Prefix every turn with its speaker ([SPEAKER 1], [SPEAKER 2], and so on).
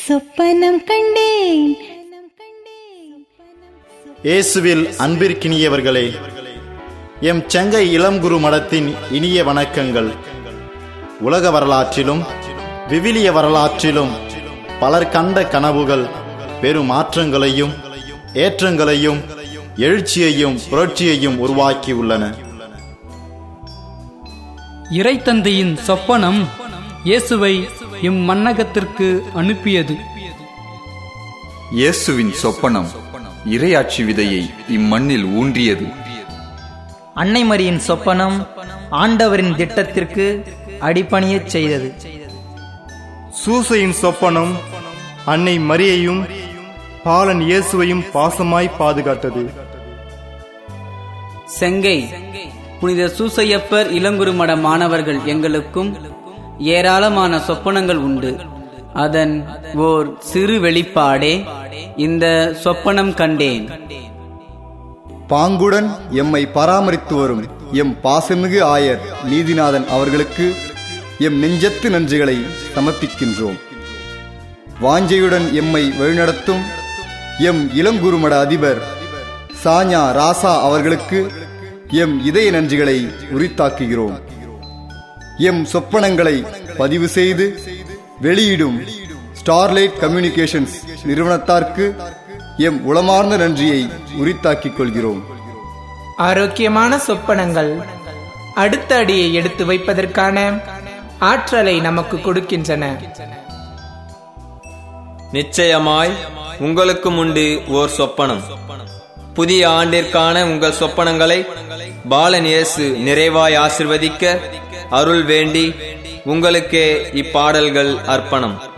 [SPEAKER 1] சொப்பனம் கண்டேன்
[SPEAKER 2] இயேசுவில் அன்பிற்கினியவர்களே எம் செங்கை இளங்குரு மடத்தின் இனிய வணக்கங்கள் உலக வரலாற்றிலும் விவிலிய வரலாற்றிலும் பலர் கண்ட கனவுகள் பெரும் மாற்றங்களையும் ஏற்றங்களையும் எழுச்சியையும் புரட்சியையும் உருவாக்கியுள்ளன
[SPEAKER 3] இறைத்தந்தையின் சொப்பனம் இயேசுவை எம் மன்னகத்திற்கு அனுப்பியது
[SPEAKER 4] இயேசுவின் சொப்பனம் இறையாட்சி விதையை இம்மண்ணில் ஊன்றியது
[SPEAKER 5] அன்னை மரியின் சொப்பனம் ஆண்டவரின் திட்டத்திற்கு அடிபணியச் செய்தது
[SPEAKER 6] சூசையின் சொப்பனம் அன்னை மரியையும் பாலன் இயேசுவையும் பாசமாய் பாதுகாத்தது
[SPEAKER 7] செங்கை புனித சூசையப்பர் இளங்குரு மட மாணவர்கள் எங்களுக்கும் ஏராளமான சொப்பனங்கள் உண்டு அதன் ஓர் சிறு வெளிப்பாடே இந்த சொப்பனம் கண்டேன்
[SPEAKER 8] பாங்குடன் எம்மை பராமரித்து வரும் எம் பாசமிகு ஆயர் நீதிநாதன் அவர்களுக்கு எம் நெஞ்சத்து நன்றிகளை சமர்ப்பிக்கின்றோம் வாஞ்சையுடன் எம்மை வழிநடத்தும் எம் இளங்குருமட அதிபர் சாஞா ராசா அவர்களுக்கு எம் இதய நன்றிகளை உரித்தாக்குகிறோம் எம் சொப்பனங்களை பதிவு செய்து வெளியிடும் ஸ்டார்லைட் கம்யூனிகேஷன்ஸ் நிறுவனத்தார்க்கு எம் உளமார்ந்த நன்றியை உரித்தாக்கிக் கொள்கிறோம்
[SPEAKER 9] ஆரோக்கியமான சொப்பனங்கள் அடுத்த அடியை எடுத்து வைப்பதற்கான ஆற்றலை நமக்கு கொடுக்கின்றன
[SPEAKER 10] நிச்சயமாய் உங்களுக்கும் உண்டு ஓர் சொப்பனம் புதிய ஆண்டிற்கான உங்கள் சொப்பனங்களை பாலன் இயேசு நிறைவாய் ஆசிர்வதிக்க அருள் வேண்டி உங்களுக்கே இப்பாடல்கள் அர்ப்பணம்